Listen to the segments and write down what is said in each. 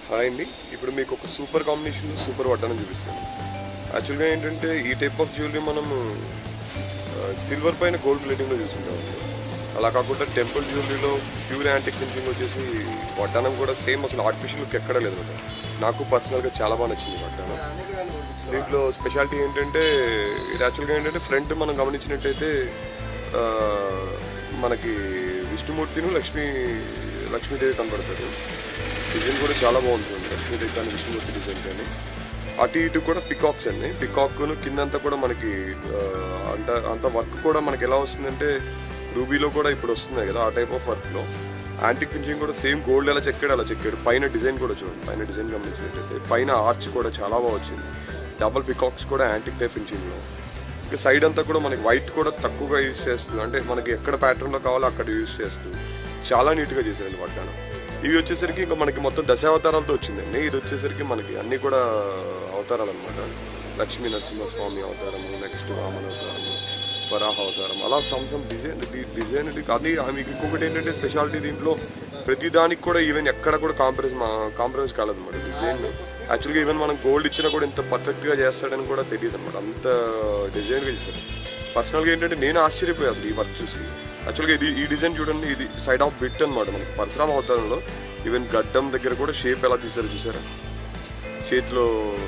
hi అండి ఇప్పుడు మీకు ఒక సూపర్ కాంబినేషన్ సూపర్ వడ్డానం చూపిస్తాను యాక్చువల్గా ఏంటంటే ఈ టైప్ ఆఫ్ జ్యువెలరీ మనము సిల్వర్ పైన గోల్డ్ ప్లేటింగ్లో చూసుకుంటాం అలా కాకుండా టెంపుల్ జ్యువెలరీలో ప్యూర్ యాంటిక్ ఫినిషింగ్ వచ్చేసి వడ్డానం కూడా సేమ్ అసలు ఆర్టిఫిషియల్ లుక్ ఎక్కడా లేదు అనమాట నాకు పర్సనల్గా చాలా బాగా నచ్చింది వడ్డానం దీంట్లో స్పెషాలిటీ ఏంటంటే ఇది యాక్చువల్గా ఏంటంటే ఫ్రంట్ మనం గమనించినట్టయితే ఆ, మనకి విష్ణుమూర్తిను లక్ష్మీ లక్ష్మీదేవి కనబడతారు డిజైన్ కూడా చాలా బాగుంటుంది లక్ష్మీదేవి కానీ విష్ణుమూర్తి డిజైన్ కానీ అటు ఇటు కూడా పికాక్స్ అండి పికాక్ను కిందంతా కూడా మనకి ఆ, అంత అంత వర్క్ కూడా మనకి ఎలా వస్తుందంటే రూబీలో కూడా ఇప్పుడు వస్తున్నాయి కదా ఆ టైప్ ఆఫ్ వర్క్లో యాంటిక్ ఫినిషింగ్ కూడా సేమ్ గోల్డ్ ఎలా చెక్కాడు అలా చెక్కాడు పైన డిజైన్ కూడా చూడండి పైన డిజైన్ గమనించినట్టయితే పైన ఆర్చ్ కూడా చాలా బాగా వచ్చింది డబల్ పికాక్స్ కూడా యాంటిక్ టైప్ ఫినిషింగ్లో ఇంకా సైడ్ అంతా కూడా మనకి వైట్ కూడా తక్కువగా యూజ్ చేస్తూ అంటే మనకి ఎక్కడ ప్యాటర్న్లో కావాలో అక్కడ యూజ్ చేస్తూ చాలా నీట్గా చేశారండి వడ్డానం ఇవి వచ్చేసరికి ఇంకా మనకి మొత్తం దశావతారాలతో వచ్చిందండి ఇది వచ్చేసరికి మనకి అన్నీ కూడా అవతారాలు అనమాట లక్ష్మీ నరసింహస్వామి అవతారము నెక్స్ట్ వామన అవతారము వరాహ అవతారం అలా సంసం డిజైన్ డిజైన్ అది మీకు ఇంకొకటి ఏంటంటే స్పెషాలిటీ దీంట్లో ప్రతి దానికి కూడా ఈవెన్ ఎక్కడ కూడా కాంప్రమైజ్ కాంప్రమైజ్ కాలేదన్నమాట డిజైన్ యాక్చువల్గా ఈవెన్ మనం గోల్డ్ ఇచ్చినా కూడా ఇంత పర్ఫెక్ట్గా చేస్తాడని కూడా తెలియదు అనమాట అంత డిజైన్గా చేశారు పర్సనల్గా ఏంటంటే నేను ఆశ్చర్యపోయా అసలు ఈ వర్క్ చూసి యాక్చువల్గా ఇది ఈ డిజైన్ చూడండి ఇది సైడ్ ఆఫ్ బిట్ అనమాట మనకి పరశురామ అవతారంలో ఈవెన్ గడ్డం దగ్గర కూడా షేప్ ఎలా తీశారు చూసారా చేతిలో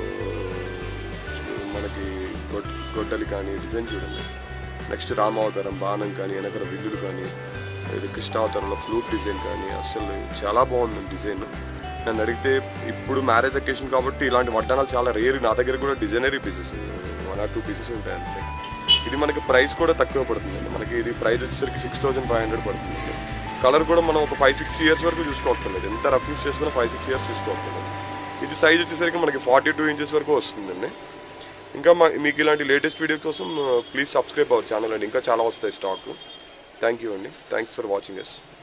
మనకి గొడ్- గొడ్డలి కానీ డిజైన్ చూడండి నెక్స్ట్ రామావతారం బాణం కానీ వెనకర విల్లులు కానీ ఇది కృష్ణావతారంలో ఫ్లూట్ డిజైన్ కానీ అసలు చాలా బాగుంది డిజైన్ నన్ను అడిగితే ఇప్పుడు మ్యారేజ్ అకేషన్ కాబట్టి ఇలాంటి వడ్డానాలు చాలా రేర్ నా దగ్గర కూడా designery pieces one or two pieces ఉంటాయి అంతే ఇది మనకి ప్రైస్ కూడా తక్కువ పడుతుందండి మనకి ఇది ప్రైస్ వచ్చేసరికి సిక్స్ థౌసండ్ ఫైవ్ హండ్రెడ్ పడుతుంది కలర్ కూడా మనం ఒక ఫైవ్ సిక్స్ ఇయర్స్ వరకు చూసుకోవట్లేదు ఎంత రఫ్ యూస్ చేసుకున్నా ఫైవ్ సిక్స్ ఇయర్స్ చూసుకోవట్లేదు ఇది సైజ్ వచ్చేసరికి మనకి ఫార్టీ టూ ఇంచెస్ వరకు వస్తుందండి ఇంకా మా మీకు ఇలాంటి లేటెస్ట్ వీడియో కోసం ప్లీజ్ సబ్స్క్రైబ్ అవర్ ఛానల్ అండి ఇంకా చాలా వస్తాయి స్టాక్ థ్యాంక్ యూ అండి థ్యాంక్స్ ఫర్ వాచింగ్ ఎస్